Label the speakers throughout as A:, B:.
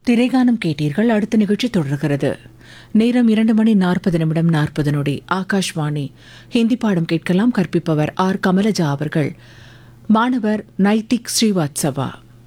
A: திரைகானம் கேட்டீர்கள் அடுத்த நிகழ்ச்சி தொடர்கிறது நேரம் இரண்டு மணி நாற்பது நிமிடம் நாற்பது நொடி ஆகாஷ்வாணி ஹிந்தி பாடம் கேட்கலாம் கற்பிப்பவர் ஆர் கமலஜா அவர்கள் மாணவர் நைத்திக் ஸ்ரீவாத்சவா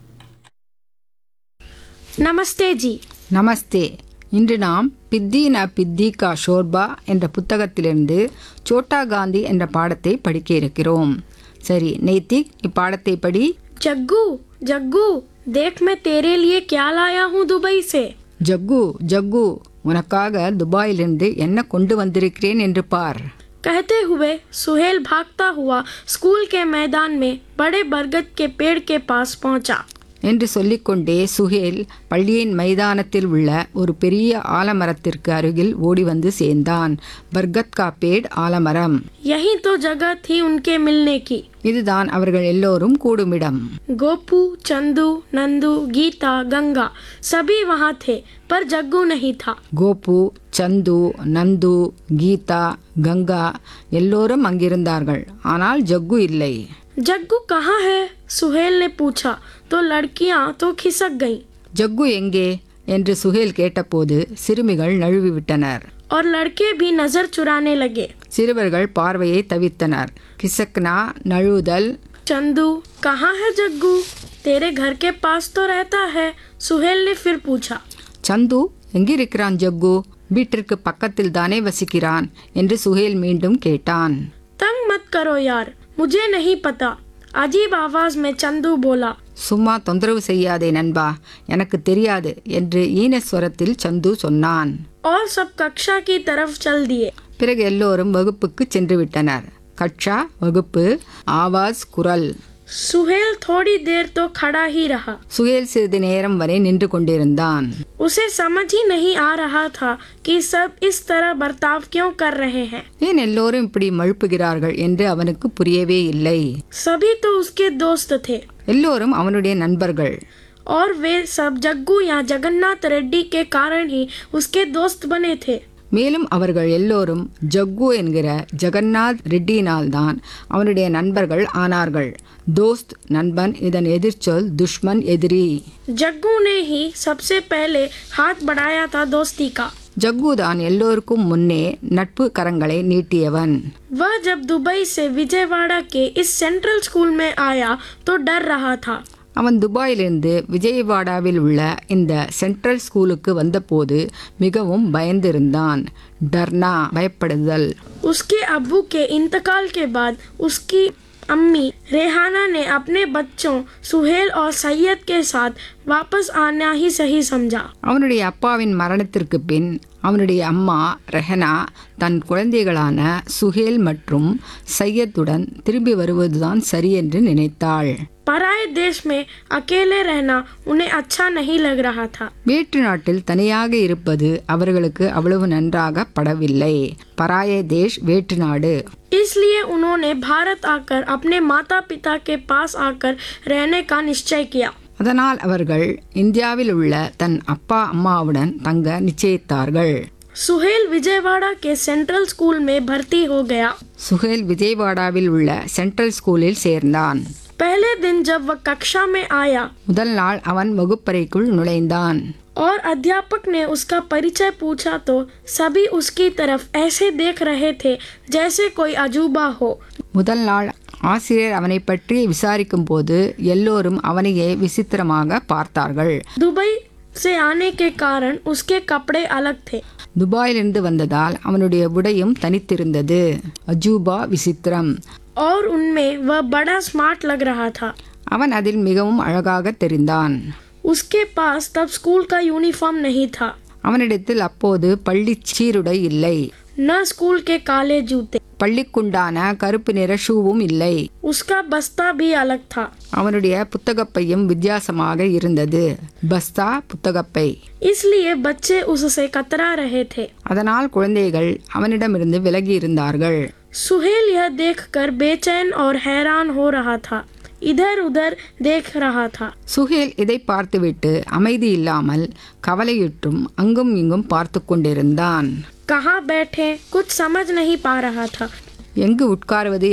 B: நமஸ்தே ஜி
C: நமஸ்தே இன்று நாம் பித்தி ந பித்தி கா ஷோர்பா என்ற புத்தகத்திலிருந்து சோட்டா காந்தி என்ற பாடத்தை படிக்க இருக்கிறோம் சரி நைத்திக் இப்பாடத்தை படி
B: जग्गू जग्गू देख मैं तेरे लिए क्या लाया हूँ दुबई से
C: ஜக்கு ஜக்கு உனக்காக துபாயிலிருந்து என்ன கொண்டு வந்திருக்கிறேன் என்று பார்
B: कहते हुए सुहेल भागता हुआ स्कूल के मैदान में बड़े बरगद के पेड़ के पास पहुंचा
C: என்று சொல்லிக்கொண்டே சுஹேல் பள்ளியின் மைதானத்தில் உள்ள ஒரு பெரிய ஆலமரத்திற்கு அருகில் ஓடி வந்து சேர்ந்தான் பர்கத் கா பேட் ஆலமரம்
B: यही तो जगह थी उनके मिलने की
C: இதுதான் அவர்கள் எல்லோரும் கூடுமிடம்
B: गोपू चंदू नंदू गीता गंगा सभी वहाँ थे पर जग्गू नहीं था
C: கோபு சந்து நந்து கீதா கங்கா எல்லோரும் அங்கிருந்தார்கள் ஆனால் ஜக்கு இல்லை
B: जग्गू कहाँ है सुहेल ने पूछा तो लड़कियां तो खिसक गईं
C: ஜக்கு எங்கே என்று சுஹேல் கேட்டபோது சிறுமிகள் நழுவிவிட்டனர்
B: और लड़के भी नजर चुराने लगे
C: சிறுவர்கள் பார்வையை தவித்தனர் கிசக்னா நழுவுதல்
B: चंदू कहाँ है जग्गू तेरे घर के पास तो रहता है सुहेल ने फिर पूछा
C: சந்து எங்கிருக்கிறான் ஜக்கு வீட்டிற்கு பக்கத்தில் தானே வசிக்கிறான் என்று சுஹேல் மீண்டும் கேட்டான்
B: तंग मत करो यार मुझे नहीं पता अजीब आवाज में चंदू बोला
C: சும்மா தொந்தரவு செய்யாதே நண்பா எனக்கு தெரியாது என்று ஈனஸ்வரத்தில் சந்து சொன்னான்
B: और सब कक्षा की तरफ चल दिए
C: பிறகு எல்லோரும் வகுப்புக்கு சென்று விட்டனர் கட்சா வகுப்பு ஆவாஸ் குரல்
B: सुहेल थोड़ी देर तो खड़ा ही रहा
C: சுயல் சிறிது நேரம் வரை நின்று கொண்டிருந்தான்
B: उसे समझ ही नहीं आ रहा था कि सब इस तरह बर्ताव क्यों कर रहे हैं
C: ஏன் எல்லோரும் இப்படி மழுப்புகிறார்கள் என்று அவனுக்கு புரியவே இல்லை
B: सभी तो उसके दोस्त थे
C: எல்லோரும் அவனுடைய நண்பர்கள்
B: और वे सब जग्गू या जगन्नाथ रेड्डी के कारण ही उसके दोस्त बने थे
C: மேலும் அவர்கள் எல்லோரும் ஜக்கு என்கிற ஜெகநாத் ரெட்டியினால் தான் அவனுடைய நண்பர்கள் ஆனார்கள் தோஸ்த் நண்பன் இதன் எதிர்ச்சொல் துஷ்மன் எதிரி
B: जग्गू ने ही सबसे पहले हाथ बढ़ाया था दोस्ती का
C: ஜக்கு தான் எல்லோருக்கும் முன்னே நட்பு கரங்களை நீட்டியவன்
B: वह जब दुबई से विजयवाड़ा के इस सेंट्रल स्कूल में आया तो डर रहा था
C: அவன் துபாயிலிருந்து விஜயவாடாவில் உள்ள இந்த சென்ட்ரல் ஸ்கூலுக்கு வந்தபோது மிகவும் பயந்திருந்தான் டர்னா பயப்படுதல்
B: उसके अब्बू के इंतकाल के बाद उसकी अम्मी रेहाना ने अपने बच्चों सुहेल और सैयद के साथ वापस आना ही सही समझा
C: அவனுடைய அப்பாவின் மரணத்திற்கு பின் அவனுடைய அம்மா ரெஹனா தன் குழந்தைகளான சுஹேல் மற்றும் சையத்துடன் திரும்பி வருவதுதான் சரி என்று நினைத்தாள்
B: पराए देश में अकेले रहना उन्हें अच्छा नहीं लग रहा था
C: வேற்று நாட்டில் தனியாக இருப்பது அவர்களுக்கு அவ்வளவு நன்றாக படவில்லை பராய தேஷ் வேற்று நாடு
B: इसलिए उन्होंने भारत आकर अपने माता पिता के पास आकर रहने का निश्चय किया
C: அதனால் அவர்கள் இந்தியாவில் உள்ள தன் அப்பா அம்மாவுடன் தங்க நிச்சயித்தார்கள்
B: सुहेल विजयवाड़ा के सेंट्रल स्कूल में भर्ती हो गया
C: சுஹேல் விஜயவாடாவில் உள்ள சென்ட்ரல் ஸ்கூலில் சேர்ந்தான்
B: पहले दिन जब वह कक्षा में आया
C: முதல் நாள் அவன் வகுப்பறைக்குள் நுழைந்தான்
B: और अध्यापक ने उसका परिचय पूछा तो सभी उसकी तरफ ऐसे देख रहे थे जैसे कोई अजूबा हो
C: முதல் நாள் ஆசிரியர் அவனை பற்றி விசாரிக்கும் போது எல்லோரும் அவனையே விசித்திரமாக பார்த்தார்கள்
B: दुबई से आने के कारण उसके कपड़े अलग थे
C: துபாயிலிருந்து வந்ததால் அவனுடைய உடையும் தனித்திருந்தது அஜூபா விசித்திரம்
B: और उनमें वह बड़ा स्मार्ट लग रहा था
C: அவன் அதில் மிகவும் அழகாக தெரிந்தான்
B: उसके पास तब स्कूल का यूनिफॉर्म नहीं था
C: அவனிடத்தில் அப்போது பள்ளி சீருடை இல்லை
B: न स्कूल के काले जूते
C: பள்ளிக்குண்டான கருப்பு நிற ஷூவும் இல்லை
B: उसका बस्ता भी अलग था
C: அவனுடைய புத்தகப்பையும் வித்தியாசமாக இருந்தது பஸ்தா புத்தகப்பை
B: इसलिए बच्चे उससे कतरा रहे थे
C: அதனால் குழந்தைகள் அவனிடமிருந்து விலகி இருந்தார்கள்
B: सुहेल यह देखकर बेचैन और हैरान हो रहा था इधर उधर देख रहा था
C: சுஹேல் இதை பார்த்துவிட்டு அமைதி இல்லாமல் கவலையுற்றும் அங்கும் இங்கும் பார்த்து கொண்டிருந்தான்
B: कहाँ बैठे कुछ समझ नहीं पा रहा था
C: எங்கு உட்காருவது